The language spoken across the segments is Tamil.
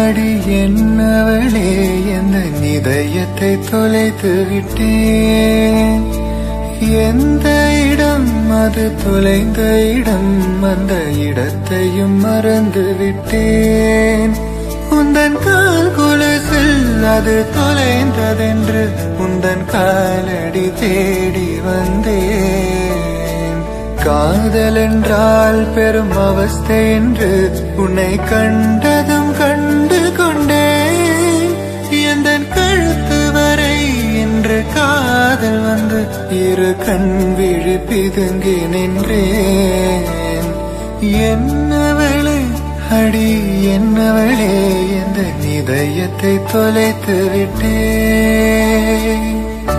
அடி என்னவளே எந்த இதயத்தை தொலைத்து விட்டேன் எந்த இடம் அது தொலைந்த இடம் அந்த இடத்தையும் மறந்து விட்டேன் உந்தன் கால் குலசில் அது தொலைந்ததென்று உந்தன் காலடி தேடி வந்தேன் காதல் என்றால் பெரும் அவஸ்தை என்று உன்னை கண்டதும் கண்டு கொண்டேன் எந்தன் கழுத்து வரை இன்று காதல் வந்து இரு கண் விழி பிதுங்கி நின்றேன் என்னவளே அடி என்னவளே எந்த இதயத்தை தொலைத்து விட்டேன்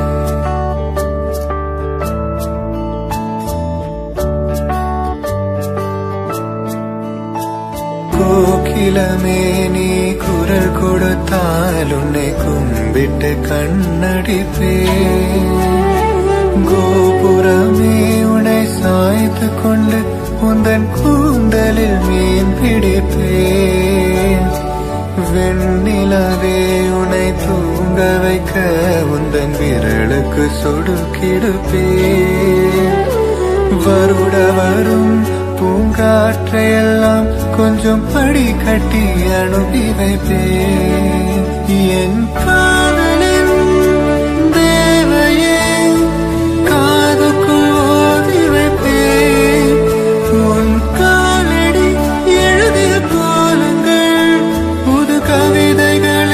கோகிலமே நீ குரல் கொடுத்தால் உன்னை கும்பிட்டு கண்ணடிப்பே கோபுரமே உன்னை சாய்த்து கொண்டு உந்தன் கூந்தலில் மீன் பிடிப்பேன் வெண்ணிலவே உன்னை தூங்க வைக்க உந்தன் விரலுக்கு சொடுக்கிடுப்பேன் வருட வரும் பூங்காற்றையெல்லாம் கொஞ்சம் படி கட்டி அனுப்பி வைப்பேன் என் காதலின் தேவையே காதுக்குள் ஓதி வைப்பேன் உன் காலடி எழுதிய கோலங்கள் புது கவிதைகள்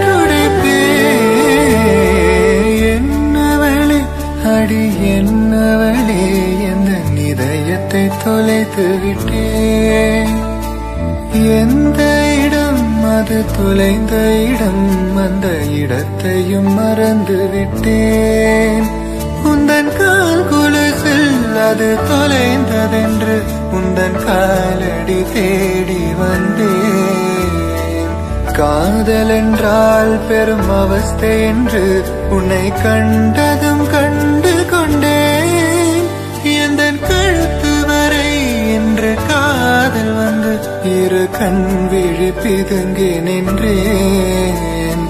என்றுடைப்பேன் என்னவளே அடி என்னவளே எந்த இதயத்தை தொலைத்து விட்டேன் எந்த இடம் அது தொலைந்த இடம் அந்த இடத்தையும் மறந்து விட்டேன் உந்தன் கால் குலுசில் அது தொலைந்ததென்று உந்தன் காலடி தேடி வந்தேன் காதல் என்றால் பெரும் அவஸ்தை என்று உன்னை கண்டதும் கண்டு கொண்டேன் எந்தன் கழுத்து வரை என்று காதல் வந்து இரு கண் விழி பிதுங்கி நின்றேன்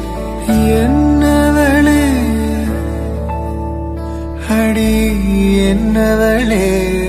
என்னவளே அடி என்னவளே